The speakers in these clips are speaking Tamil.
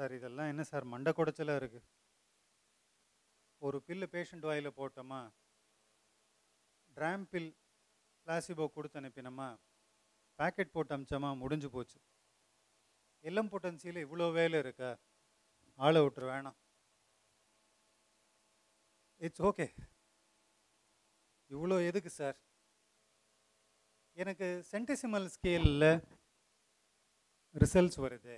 சார் இதெல்லாம் என்ன சார் மண்டை குடைச்சலாக இருக்குது ஒரு பில்லு பேஷண்ட் வாயில் போட்டோமா ட்ராம் பில் பிளாசிபோ கொடுத்து அனுப்பினோமா பேக்கெட் போட்டு அமிச்சோமா முடிஞ்சு போச்சு எல்லம் பொட்டன்சியில் இவ்வளோ வேலை இருக்கா ஆளை விட்டுரு வேணாம் இட்ஸ் ஓகே இவ்வளோ எதுக்கு சார் எனக்கு சென்டிசிமல் ஸ்கேலில் ரிசல்ட்ஸ் வருது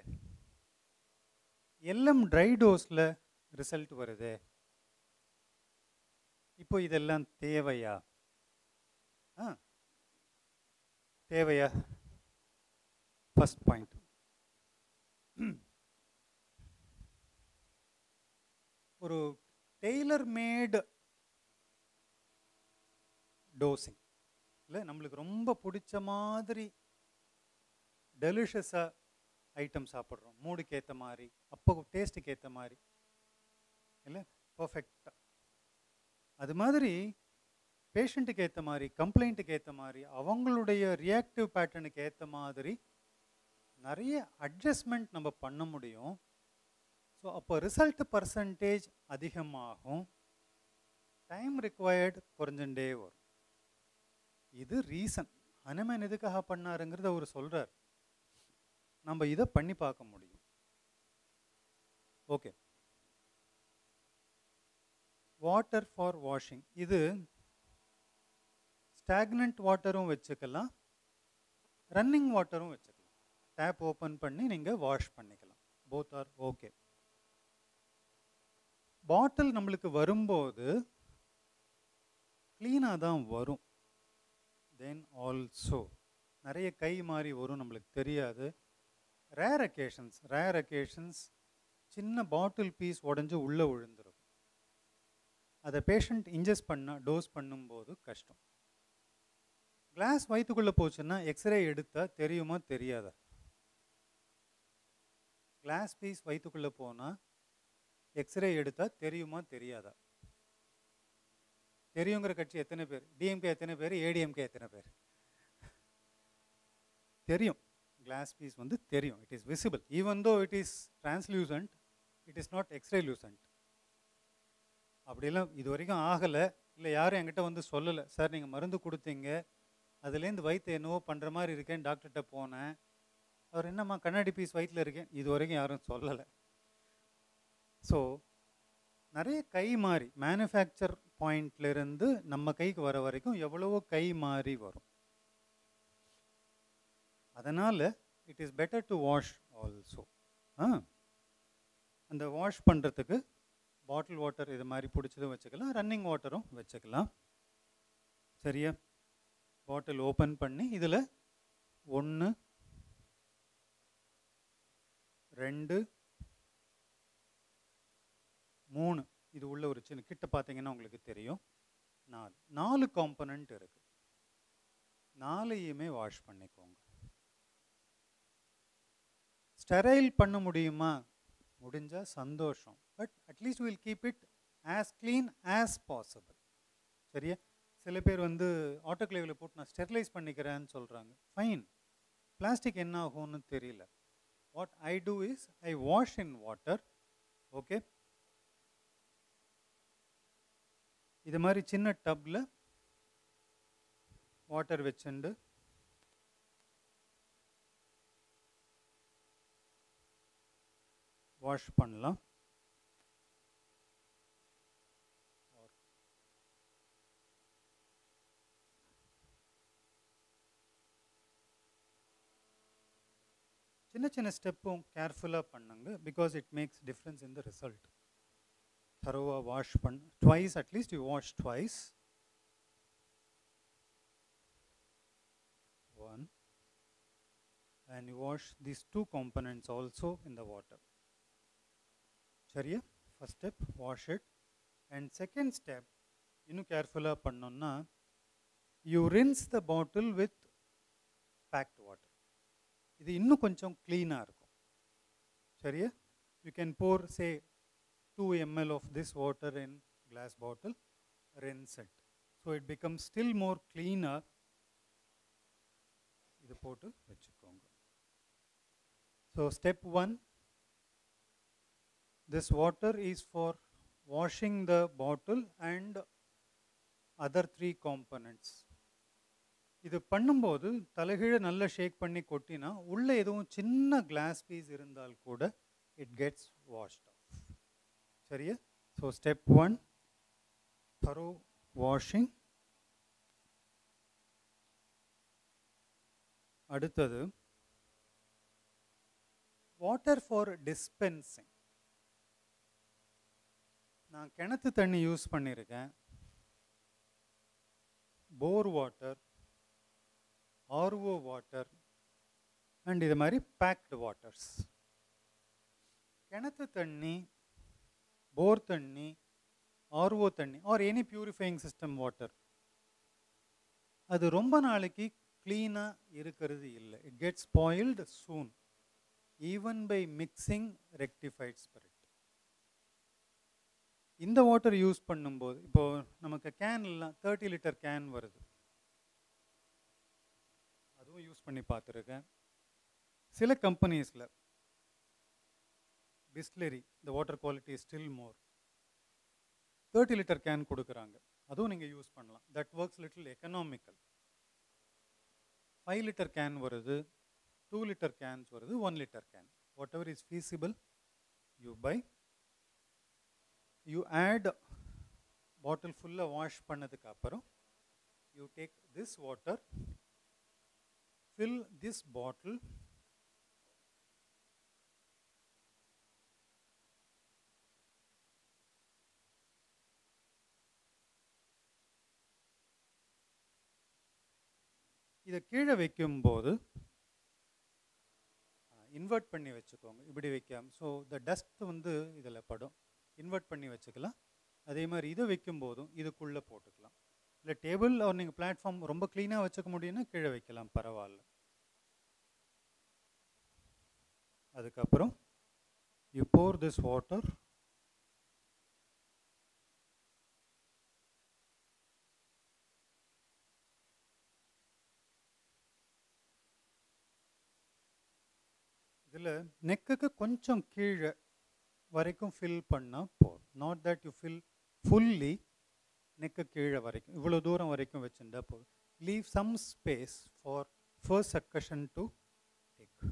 எல்எம் ட்ரை டோஸில் ரிசல்ட் வருது இப்போ இதெல்லாம் தேவையா ஆ தேவையா ஃபஸ்ட் பாயிண்ட் ஒரு டெய்லர் மேடு டோசிங் இல்லை நம்மளுக்கு ரொம்ப பிடிச்ச மாதிரி டெலிஷியஸாக ஐட்டம் சாப்பிட்றோம் மூடுக்கு ஏற்ற மாதிரி அப்போ டேஸ்ட்டுக்கு ஏற்ற மாதிரி இல்லை பர்ஃபெக்டாக அது மாதிரி பேஷண்ட்டுக்கு ஏற்ற மாதிரி கம்ப்ளைண்ட்டுக்கு ஏற்ற மாதிரி அவங்களுடைய ரியாக்டிவ் பேட்டர்னுக்கு ஏற்ற மாதிரி நிறைய அட்ஜஸ்ட்மெண்ட் நம்ம பண்ண முடியும் ஸோ அப்போ ரிசல்ட் பர்சன்டேஜ் அதிகமாகும் டைம் ரிக்வயர்டு குறைஞ்சுட்டே வரும் இது ரீசன் ஹனுமன் எதுக்காக பண்ணாருங்கிறத அவர் சொல்கிறார் நம்ம இதை பண்ணி பார்க்க முடியும் ஓகே வாட்டர் ஃபார் வாஷிங் இது ஸ்டாக்னண்ட் வாட்டரும் வச்சுக்கலாம் ரன்னிங் வாட்டரும் வச்சுக்கலாம் டேப் ஓப்பன் பண்ணி நீங்கள் வாஷ் பண்ணிக்கலாம் போத் ஆர் ஓகே பாட்டில் நம்மளுக்கு வரும்போது க்ளீனாக தான் வரும் தென் ஆல்சோ நிறைய கை மாறி வரும் நம்மளுக்கு தெரியாது ரேர் அக்கேஷன்ஸ் ரேர் அக்கேஷன்ஸ் சின்ன பாட்டில் பீஸ் உடஞ்சி உள்ளே விழுந்துடும் அதை பேஷண்ட் இன்ஜெஸ்ட் பண்ண டோஸ் பண்ணும்போது கஷ்டம் கிளாஸ் வயிற்றுக்குள்ளே போச்சுன்னா எக்ஸ்ரே எடுத்தால் தெரியுமா தெரியாதா கிளாஸ் பீஸ் வயிற்றுக்குள்ளே போனால் எக்ஸ்ரே எடுத்தால் தெரியுமா தெரியாதா தெரியுங்கிற கட்சி எத்தனை பேர் டிஎம்கே எத்தனை பேர் ஏடிஎம்கே எத்தனை பேர் தெரியும் கிளாஸ் பீஸ் வந்து தெரியும் it is visible even though it is translucent it is not x-ray lucent அப்படிலாம் இது வரைக்கும் ஆகலை இல்லை யாரும் என்கிட்ட வந்து சொல்லலை சார் நீங்கள் மருந்து கொடுத்தீங்க அதுலேருந்து வயிற்று என்னவோ பண்ணுற மாதிரி இருக்கேன் டாக்டர்கிட்ட போனேன் அவர் என்னம்மா கண்ணாடி பீஸ் வயிற்றில் இருக்கேன் இது வரைக்கும் யாரும் சொல்லலை ஸோ நிறைய கை மாறி மேனுஃபேக்சர் பாயிண்ட்லேருந்து நம்ம கைக்கு வர வரைக்கும் எவ்வளவோ கை மாறி வரும் அதனால் it is better to wash also ah அந்த வாஷ் பண்ணுறதுக்கு பாட்டில் வாட்டர் இது மாதிரி பிடிச்சதும் வச்சுக்கலாம் ரன்னிங் வாட்டரும் வச்சுக்கலாம் சரியா பாட்டில் ஓப்பன் பண்ணி இதில் ஒன்று ரெண்டு மூணு இது உள்ள ஒரு சின்ன கிட்ட பார்த்தீங்கன்னா உங்களுக்கு தெரியும் நாலு நாலு காம்பனண்ட் இருக்கு நாலையுமே வாஷ் பண்ணிக்கோங்க ஸ்டெரைல் பண்ண முடியுமா முடிஞ்சால் சந்தோஷம் but at least will keep it as clean as possible சரியா சில பேர் வந்து ஆட்டோக்ளேவில் போட்டு நான் ஸ்டெர்லைஸ் பண்ணிக்கிறேன்னு சொல்கிறாங்க ஃபைன் பிளாஸ்டிக் என்ன ஆகும்னு தெரியல what I do is I wash in water okay இது மாதிரி சின்ன டப்பில் வாட்டர் வச்சுண்டு வாஷ் பண்ணலாம் சின்ன சின்ன ஸ்டெப்பும் கேர்ஃபுல்லாக பண்ணுங்க because it makes difference in the result தரோவாக வாஷ் பண்ண twice at least you wash twice one and you wash these two components also in the water. சரியா first step wash it and second step இன்னும் கேர்ஃபுல்லாக பண்ணோன்னா you rinse the bottle with packed water இது இன்னும் கொஞ்சம் க்ளீனாக இருக்கும் சரியா you can pour say two ML of this water in glass bottle rinse it so it become still more க்ளீனாக இது போட்டு வச்சுக்கோங்க so step one this water is for washing the bottle and other three components இது பண்ணும்போது தலைகீழ நல்லா ஷேக் பண்ணி கொட்டினா உள்ள எதுவும் சின்ன கிளாஸ் பீஸ் இருந்தால் கூட இட் கெட்ஸ் வாஷ்ட் ஆஃப் சரியா so step one thorough washing அடுத்தது வாட்டர் ஃபார் டிஸ்பென்சிங் நான் கிணத்து தண்ணி யூஸ் பண்ணியிருக்கேன் bore water RO water and இது மாதிரி பேக்டு வாட்டர்ஸ் கிணத்து தண்ணி போர் தண்ணி ஆர்ஓ தண்ணி or any purifying system water அது ரொம்ப நாளைக்கு க்ளீனாக இருக்கிறது இல்லை it get spoiled soon even by mixing rectified spirit இந்த வாட்டர் யூஸ் பண்ணும்போது இப்போ நமக்கு கேன்லாம் தேர்ட்டி லிட்டர் கேன் வருது அதுவும் யூஸ் பண்ணி பார்த்துருக்கேன் சில கம்பெனிஸில் பிஸ்லரி இந்த water quality still more thirty litre can கொடுக்குறாங்க அதுவும் நீங்கள் யூஸ் பண்ணலாம் that works little economical five litre can வருது டூ லிட்டர் கேன்ஸ் வருது one litre can whatever is feasible you buy you add bottle ஃபுல்லாக வாஷ் பண்ணதுக்கு அப்புறம் you take this water fill this bottle இதை கீழே வைக்கும்போது இன்வெர்ட் பண்ணி வச்சுக்கோங்க இப்படி வைக்காம ஸோ த டஸ்ட் வந்து இதில் படும் இன்வெர்ட் பண்ணி வச்சுக்கலாம் அதே மாதிரி இதை வைக்கும்போதும் இதுக்குள்ளே போட்டுக்கலாம் இல்லை டேபிள் அவர் நீங்கள் பிளாட்ஃபார்ம் ரொம்ப க்ளீனாக வச்சுக்க முடியும்னா கீழே வைக்கலாம் பரவாயில்ல அதுக்கப்புறம் யூ போர் திஸ் வாட்டர் இதில் நெக்குக்கு கொஞ்சம் கீழே வரைக்கும் ஃபில் பண்ணால் போதும் not that you fill fully நெக்கு கீழே வரைக்கும் இவ்வளோ தூரம் வரைக்கும் வச்சுருந்தா போதும் leave some space for first suction to take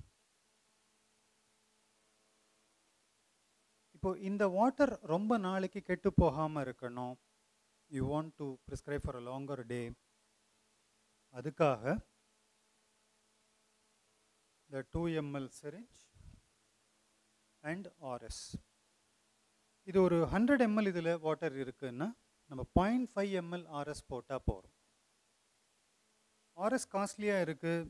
இப்போ இந்த வாட்டர் ரொம்ப நாளைக்கு கெட்டு போகாமல் இருக்கணும் you want to prescribe for a longer day அதுக்காக the 2 ml syringe and RS இது ஒரு ஹண்ட்ரட் எம்எல் இதில் வாட்டர் இருக்குன்னா நம்ம பாயிண்ட் ஃபைவ் எம்எல் ஆர்எஸ் போட்டால் போகிறோம் ஆர்எஸ் காஸ்ட்லியாக இருக்குது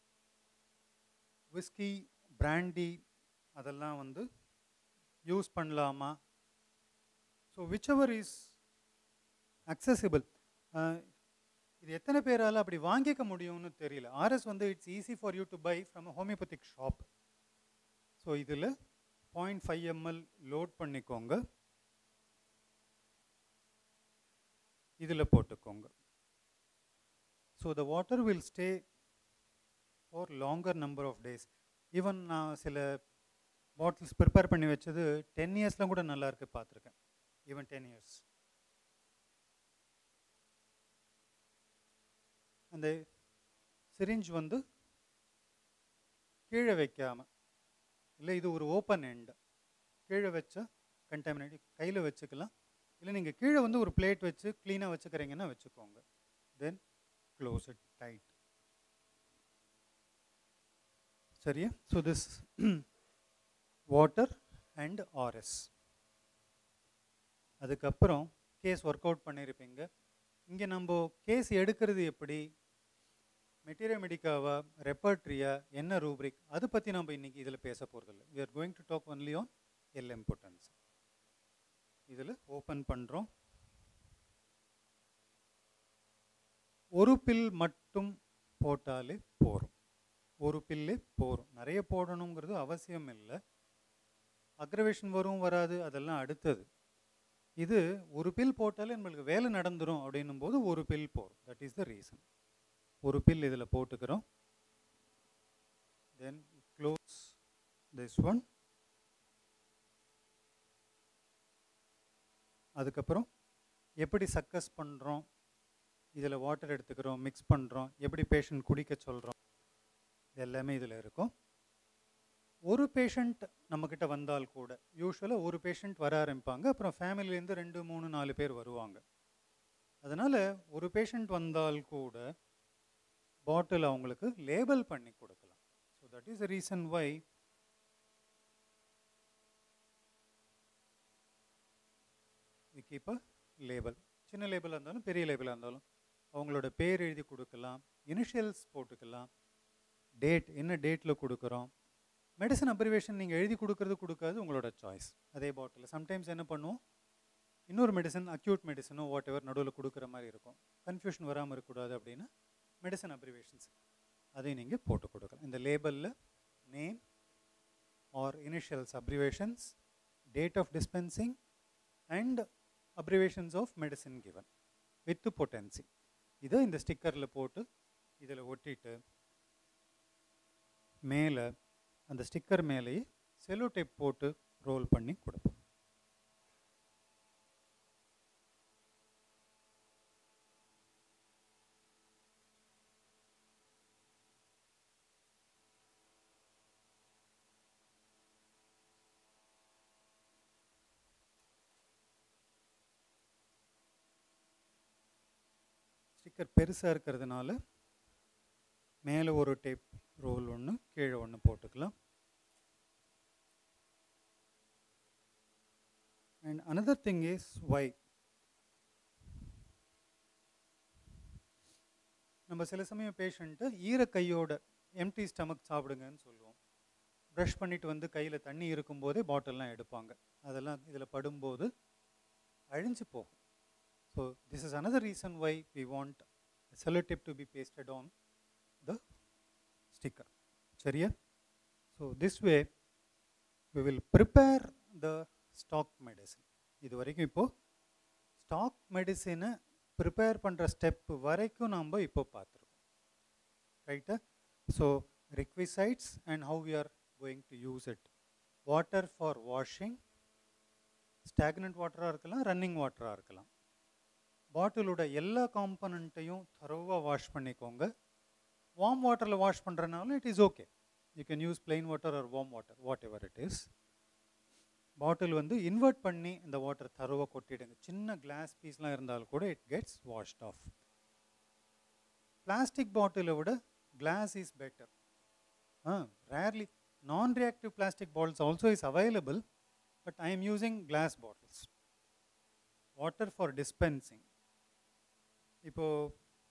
விஸ்கி பிராண்டி அதெல்லாம் வந்து யூஸ் பண்ணலாமா so whichever is accessible இது எத்தனை பேரால் அப்படி வாங்கிக்க முடியும்னு தெரியல ஆர்எஸ் வந்து it's easy for you to buy from homeopathic shop so இதில் பாயிண்ட் ஃபைவ் எம்எல் லோட் பண்ணிக்கோங்க இதில் போட்டுக்கோங்க so the water will stay for longer number of days even நான் சில பாட்டில்ஸ் ப்ரிப்பேர் பண்ணி வச்சது டென் இயர்ஸ்லாம் கூட நல்லா இருக்கு பார்த்துருக்கேன் ஈவன் டென் இயர்ஸ் அந்த சிரிஞ்ச் வந்து கீழே வைக்காமல் இல்லை இது ஒரு ஓப்பன் எண்ட் கீழே வச்சா கண்டாமினேட் கையில் வச்சுக்கலாம் இல்லை நீங்கள் கீழே வந்து ஒரு பிளேட் வச்சு க்ளீனாக வச்சுக்கிறீங்கன்னா வச்சுக்கோங்க தென் க்ளோஸ் இட் டைட் சரியா so this water and RS அதுக்கப்புறம் கேஸ் ஒர்க் அவுட் பண்ணியிருப்பீங்க இங்கே நம்ம கேஸ் எடுக்கிறது எப்படி மெட்டீரியல் மெடிக்காவா ரெப்பர்ட்ரியா என்ன ரூப்ரிக் அதை பற்றி நம்ம இன்னைக்கு இதில் பேச போகிறதில்ல we are going to talk only on L importance இதில் ஓப்பன் பண்ணுறோம் ஒரு பில் மட்டும் போட்டாலே போகிறோம் ஒரு பில்லு போகிறோம் நிறைய போடணுங்கிறது அவசியம் இல்லை அக்ரவேஷன் வரும் வராது அதெல்லாம் அடுத்தது இது ஒரு பில் போட்டாலே நம்மளுக்கு வேலை நடந்துடும் அப்படின்னும் போது ஒரு பில் போகிறோம் தட் இஸ் த ரீசன் ஒரு பில் இதில் போட்டுக்கிறோம் தென் க்ளோஸ் திஸ் ஒன் அதுக்கப்புறம் எப்படி சக்கஸ் பண்ணுறோம் இதில் வாட்டர் எடுத்துக்கிறோம் மிக்ஸ் பண்ணுறோம் எப்படி பேஷண்ட் குடிக்க சொல்கிறோம் இது எல்லாமே இதில் இருக்கும் ஒரு பேஷண்ட் நம்மக்கிட்ட வந்தால் கூட யூஸ்வலாக ஒரு பேஷண்ட் வர ஆரம்பிப்பாங்க அப்புறம் ஃபேமிலிலேருந்து ரெண்டு மூணு நாலு பேர் வருவாங்க அதனால் ஒரு பேஷண்ட் வந்தால் கூட பாட்டில் அவங்களுக்கு லேபிள் பண்ணி கொடுக்கலாம் so that is the reason why we keep a label சின்ன லேபிளாக இருந்தாலும் பெரிய லேபிளாக இருந்தாலும் அவங்களோட பேர் எழுதி கொடுக்கலாம் இனிஷியல்ஸ் போட்டுக்கலாம் டேட் என்ன டேட்டில் கொடுக்குறோம் மெடிசன் அப்ரிவேஷன் நீங்கள் எழுதி கொடுக்கறது கொடுக்காது உங்களோட சாய்ஸ் அதே பாட்டில் சம்டைம்ஸ் என்ன பண்ணுவோம் இன்னொரு மெடிசன் அக்யூட் மெடிசனோ வாட் எவர் நடுவில் கொடுக்குற மாதிரி இருக்கும் கன்ஃபியூஷன் வராமல் இருக்கக்கூடாது அப்படின்னா மெடிசன் அப்ரிவேஷன்ஸ் அதையும் நீங்கள் போட்டு கொடுக்கலாம் இந்த லேபிளில் name or initials abbreviations date of dispensing and abbreviations of medicine given with potency இதை இந்த ஸ்டிக்கரில் போட்டு இதில் ஒட்டிட்டு மேலே அந்த ஸ்டிக்கர் மேலேயே செலோ டேப் போட்டு ரோல் பண்ணி கொடுப்போம் ஸ்டிக்கர் பெருசாக இருக்கிறதுனால மேலே ஒரு டேப் ரோல் ஒன்று கீழே ஒன்று போட்டுக்கலாம் and another thing is why நம்ம சில சமயம் பேஷண்ட்டு ஈர கையோட எம்டி ஸ்டமக் சாப்பிடுங்கன்னு சொல்லுவோம் ப்ரஷ் பண்ணிட்டு வந்து கையில் தண்ணி இருக்கும்போதே பாட்டில்லாம் எடுப்பாங்க அதெல்லாம் இதில் படும்போது அழிஞ்சு போகும் so this is another reason why we want cellotape to be pasted on the sticker சரியா so this way we will prepare the stock medicine இது வரைக்கும் இப்போது ஸ்டாக் மெடிசனை ப்ரிப்பேர் பண்ணுற ஸ்டெப் வரைக்கும் நம்ம இப்போ பார்த்துருக்கோம் ரைட்டா so requisites and how we are going to use it water for washing stagnant வாட்டராக இருக்கலாம் ரன்னிங் வாட்டராக இருக்கலாம் பாட்டிலோட எல்லா காம்பனண்ட்டையும் தரோவாக வாஷ் பண்ணிக்கோங்க வார்ம் வாட்டரில் wash பண்ணுறனாலும் it is okay you can use plain water or warm water whatever it is bottle வந்து இன்வெர்ட் பண்ணி இந்த வாட்டர் தரோவாக கொட்டிடுங்க சின்ன கிளாஸ் பீஸ்லாம் இருந்தாலும் கூட it gets washed off plastic பாட்டிலை விட glass is better ah rarely non reactive plastic bottles also is available but I'm using glass bottles water for dispensing இப்போது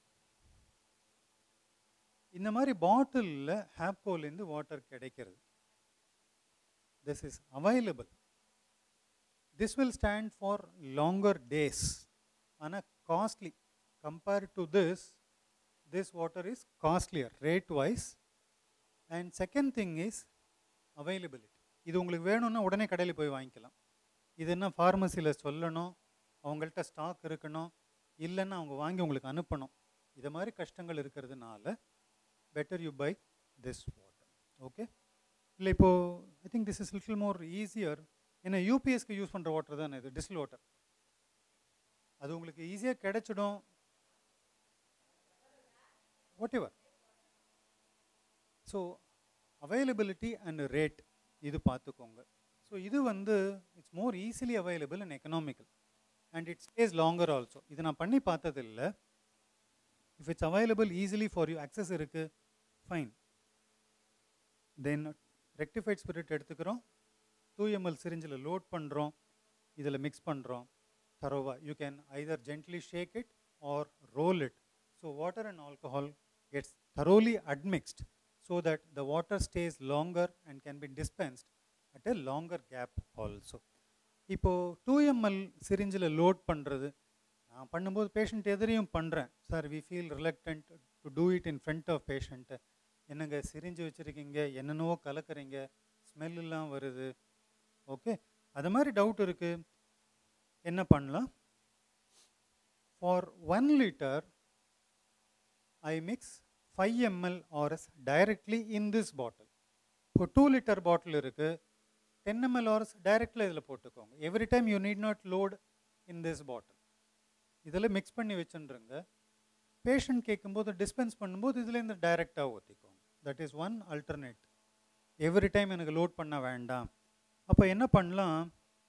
இந்த மாதிரி பாட்டிலில் ஹேப்கோலேருந்து வாட்டர் கிடைக்கிறது this is available this will stand for longer days ஆனால் costly compared to this this water is costlier rate wise and second thing is availability இது உங்களுக்கு வேணும்னா உடனே கடையில் போய் வாங்கிக்கலாம் இது என்ன ஃபார்மசியில் சொல்லணும் அவங்கள்ட்ட ஸ்டாக் இருக்கணும் இல்லைன்னா அவங்க வாங்கி உங்களுக்கு அனுப்பணும் இதை மாதிரி கஷ்டங்கள் இருக்கிறதுனால better you buy this water okay இல்லை இப்போது I think this is little more easier ஏன்னா யூபிஎஸ்க்கு யூஸ் பண்ணுற வாட்டர் தானே இது டிஸ்டில் வாட்டர் அது உங்களுக்கு ஈஸியாக கிடைச்சிடும் whatever so availability and rate இது பார்த்துக்கோங்க ஸோ இது வந்து it's more easily available and economical and it stays longer also இது நான் பண்ணி பார்த்ததில்ல if it's available easily for you access இருக்குது ஃபைன் தென் ரெக்டிஃபைட் ஸ்பிரிட் எடுத்துக்கிறோம் டூ எம்எல் சிரிஞ்சில் லோட் பண்ணுறோம் இதில் மிக்ஸ் பண்ணுறோம் தரோவா you can either gently shake it or roll it so water and alcohol gets thoroughly admixed so that the water stays longer and can be dispensed at a longer gap also இப்போது டூ எம்எல் சிரிஞ்சில் லோட் பண்ணுறது நான் பண்ணும்போது பேஷண்ட் எதிரையும் பண்ணுறேன் sir we feel reluctant to do it in front of patient என்னங்க சிரிஞ்சு வச்சுருக்கீங்க என்னென்னவோ கலக்குறீங்க ஸ்மெல்லாம் வருது ஓகே அது மாதிரி டவுட் இருக்குது என்ன பண்ணலாம் for one litre I mix five ML RS directly in this bottle இப்போ டூ லிட்டர் பாட்டில் இருக்குது டென் எம்எல் ஆர்எஸ் டைரெக்டில் இதில் போட்டுக்கோங்க every time you need not load in this bottle இதில் மிக்ஸ் பண்ணி வச்சுருங்க பேஷண்ட் கேட்கும்போது டிஸ்பென்ஸ் பண்ணும்போது இதுலேருந்து டைரெக்டாக ஊற்றிக்கோங்க that is one alternate every time எனக்கு லோட் பண்ண வேண்டாம் அப்போ என்ன பண்ணலாம்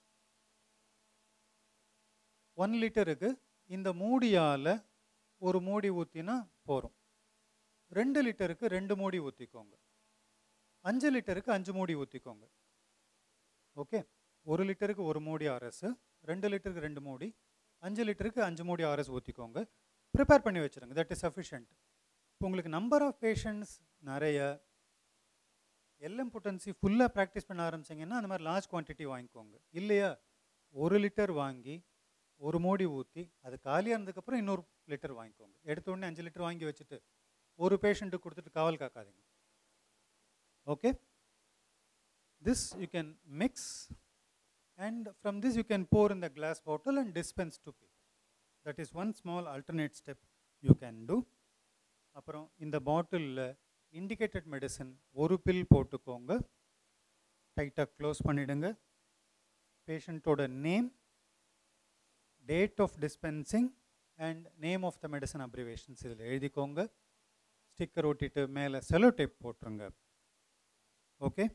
ஒன் லிட்டருக்கு இந்த மூடியால் ஒரு மூடி ஊற்றினா போகிறோம் ரெண்டு லிட்டருக்கு ரெண்டு மூடி ஊற்றிக்கோங்க அஞ்சு லிட்டருக்கு அஞ்சு மூடி ஊற்றிக்கோங்க ஓகே ஒரு லிட்டருக்கு ஒரு மூடி ஆர்எஸ் ரெண்டு லிட்டருக்கு ரெண்டு மூடி அஞ்சு லிட்டருக்கு அஞ்சு மூடி ஆர்எஸ் ஊற்றிக்கோங்க ப்ரிப்பேர் பண்ணி வச்சுருங்க தட் இஸ் சஃபிஷியன்ட் இப்போ உங்களுக்கு நம்பர் ஆஃப் பேஷண்ட்ஸ் நிறைய எல்எம் பொட்டன்சி ஃபுல்லாக ப்ராக்டிஸ் பண்ண ஆரம்பிச்சிங்கன்னா அந்த மாதிரி லார்ஜ் குவான்டிட்டி வாங்கிக்கோங்க இல்லையா ஒரு லிட்டர் வாங்கி ஒரு மூடி ஊற்றி அது காலியாக இருந்ததுக்கப்புறம் இன்னொரு லிட்டர் வாங்கிக்கோங்க எடுத்த உடனே அஞ்சு லிட்டர் வாங்கி வச்சுட்டு ஒரு பேஷண்ட்டுக்கு கொடுத்துட்டு காவல் காக்காதீங்க okay this you can mix and from this you can pour in the glass bottle and dispense to people that is one small alternate step you can do அப்புறம் இந்த பாட்டிலில் இண்டிகேட்டட் மெடிசன் ஒரு பில் போட்டுக்கோங்க டைட்டாக க்ளோஸ் பண்ணிடுங்க பேஷண்ட்டோட name date of dispensing and name of the medicine abbreviations இதில் எழுதிக்கோங்க ஸ்டிக்கர் ஒட்டிட்டு மேலே செலோ டேப் போட்டுருங்க okay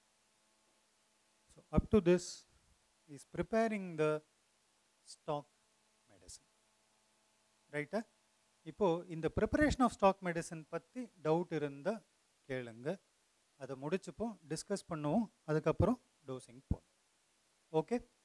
So up to this is preparing the stock medicine. Right? இப்போ இந்த ப்ரிப்பரேஷன் ஆஃப் ஸ்டாக் மெடிசன் பற்றி டவுட் இருந்தால் கேளுங்க அதை முடிச்சுப்போம் டிஸ்கஸ் பண்ணுவோம் அதுக்கப்புறம் டோசிங் போகலாம் ஓகே